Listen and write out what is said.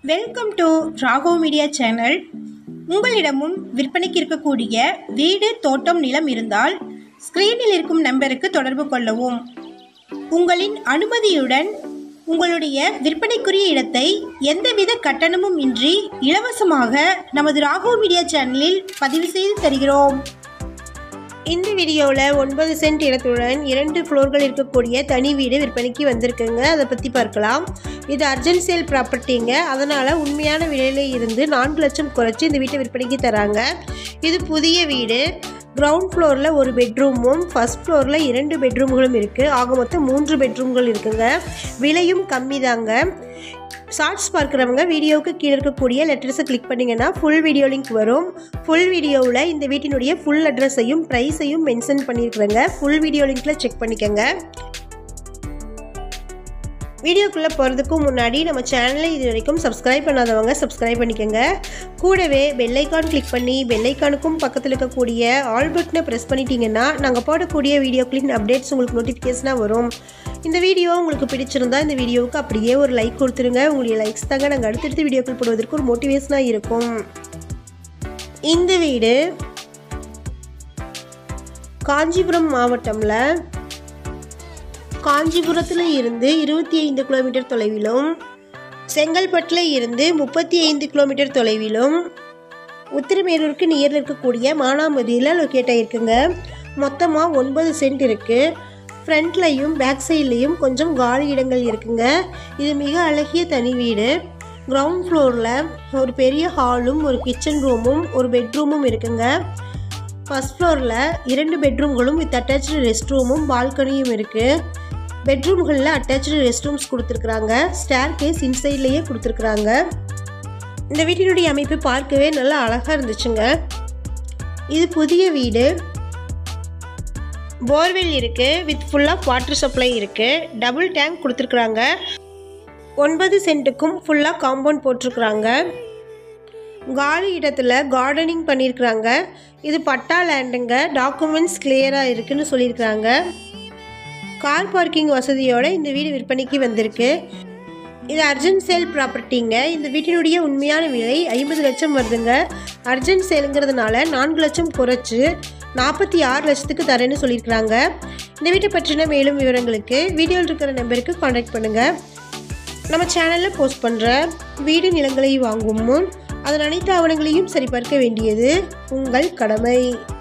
welcome to Raghav media channel உங்களிடமும் விற்பனைக்கு இருக்கக்கூடிய வீடு தோட்டம் நிலம் இருந்தால் ஸ்க்ரீனில் இருக்கும் நம்பருக்கு தொடர்பு கொள்ளவும் உங்களின் அனுமதியுடன் உங்களுடைய விற்பனைக்குரிய இடத்தை எந்தவித கட்டணமும் இன்றி இலவசமாக நமது ராகவ் மீடியா சேனலில் பதிவு செய்து தருகிறோம் இந்த வீடியோவில் ஒன்பது சென்ட் இடத்துடன் இரண்டு ஃப்ளோர்கள் இருக்கக்கூடிய தனி வீடு விற்பனைக்கு வந்திருக்குங்க அதை பற்றி பார்க்கலாம் இது அர்ஜென்ட் சேல் ப்ராப்பர்ட்டிங்க அதனால் உண்மையான விலையில இருந்து நான்கு லட்சம் குறைச்சி இந்த வீட்டை விற்பனைக்கு தராங்க இது புதிய வீடு கிரவுண்ட் ஃப்ளோரில் ஒரு பெட்ரூமும் ஃபஸ்ட் ஃப்ளோரில் இரண்டு பெட்ரூம்களும் இருக்குது ஆக மொத்தம் மூன்று பெட்ரூம்கள் இருக்குங்க விலையும் கம்மி தாங்க ஷார்ட்ஸ் பார்க்குறவங்க வீடியோவுக்கு கீழே இருக்கக்கூடிய லெட்டர்ஸை கிளிக் பண்ணிங்கன்னா ஃபுல் வீடியோ லிங்க் வரும் ஃபுல் வீடியோவில் இந்த வீட்டினுடைய ஃபுல் அட்ரஸையும் ப்ரைஸையும் மென்ஷன் பண்ணியிருக்கிறேங்க ஃபுல் வீடியோ லிங்க்கில் செக் பண்ணிக்கோங்க வீடியோக்குள்ளே போகிறதுக்கு முன்னாடி நம்ம சேனலை இது வரைக்கும் சப்ஸ்கிரைப் பண்ணாதவங்க சப்ஸ்கிரைப் பண்ணிக்கோங்க கூடவே பெல்லைக்கான் கிளிக் பண்ணி பெல்லைக்கானுக்கும் பக்கத்தில் இருக்கக்கூடிய ஆல் பட்டனை ப்ரெஸ் பண்ணிட்டீங்கன்னா நாங்கள் போடக்கூடிய வீடியோக்களின் அப்டேட்ஸ் உங்களுக்கு நோட்டிஃபிகேஷனாக வரும் இந்த வீடியோ உங்களுக்கு பிடிச்சிருந்தா இந்த வீடியோவுக்கு அப்படியே ஒரு லைக் கொடுத்துருங்க உங்களுடைய லைக்ஸ் தாங்க நாங்கள் அடுத்தடுத்து வீடியோக்கள் போடுவதற்கு ஒரு மோட்டிவேஷனாக இருக்கும் இந்த வீடு காஞ்சிபுரம் மாவட்டம்ல காஞ்சிபுரத்தில் இருந்து இருபத்தி ஐந்து கிலோமீட்டர் தொலைவிலும் செங்கல்பட்டில் இருந்து முப்பத்தி ஐந்து கிலோமீட்டர் தொலைவிலும் உத்திரமேரூருக்கு நியரில் இருக்கக்கூடிய மானாமதியில் லொக்கேட் ஆகிருக்குங்க மொத்தமாக ஒன்பது சென்ட் இருக்குது ஃப்ரண்ட்லையும் பேக் சைட்லேயும் கொஞ்சம் காலி இடங்கள் இருக்குங்க இது மிக அழகிய தனி வீடு கிரவுண்ட் ஃப்ளோரில் ஒரு பெரிய ஹாலும் ஒரு கிச்சன் ரூமும் ஒரு பெட்ரூமும் இருக்குங்க ஃபஸ்ட் ஃப்ளோரில் இரண்டு பெட்ரூம்களும் வித் அட்டாச்சு ரெஸ்ட் ரூமும் பால்கனியும் இருக்குது பெட்ரூம்களில் அட்டாச்சு ரெஸ்ட் ரூம்ஸ் கொடுத்துருக்குறாங்க ஸ்டேர் கேஸ் இன்சைட்லேயே கொடுத்துருக்குறாங்க இந்த வீட்டினுடைய அமைப்பு பார்க்கவே நல்லா அழகாக இருந்துச்சுங்க இது புதிய வீடு போர்வெல் இருக்குது வித் ஃபுல்லாக வாட்டர் சப்ளை இருக்குது டபுள் டேங்க் கொடுத்துருக்குறாங்க ஒன்பது சென்ட்டுக்கும் ஃபுல்லாக காம்பவுண்ட் போட்டிருக்குறாங்க காலி இடத்துல கார்டனிங் பண்ணியிருக்கிறாங்க இது பட்டா லேண்டுங்க டாக்குமெண்ட்ஸ் கிளியராக இருக்குன்னு சொல்லியிருக்கிறாங்க கார் பார்க்கிங் வசதியோட இந்த வீடு விற்பனைக்கு வந்திருக்கு இது அர்ஜென்ட் சேல் ப்ராப்பர்ட்டிங்க இந்த வீட்டினுடைய உண்மையான விலை ஐம்பது லட்சம் வருதுங்க அர்ஜென்ட் சேலுங்கிறதுனால நான்கு லட்சம் குறைச்சி நாற்பத்தி ஆறு லட்சத்துக்கு தரேன்னு சொல்லியிருக்கிறாங்க இந்த வீட்டை பற்றின மேலும் விவரங்களுக்கு வீடியோவில் இருக்கிற நம்பருக்கு காண்டாக்ட் பண்ணுங்கள் நம்ம சேனலில் போஸ்ட் பண்ணுற வீடு நிலங்களை வாங்கும் முன் அதன் அனைத்து ஆவணங்களையும் சரிபார்க்க வேண்டியது உங்கள் கடமை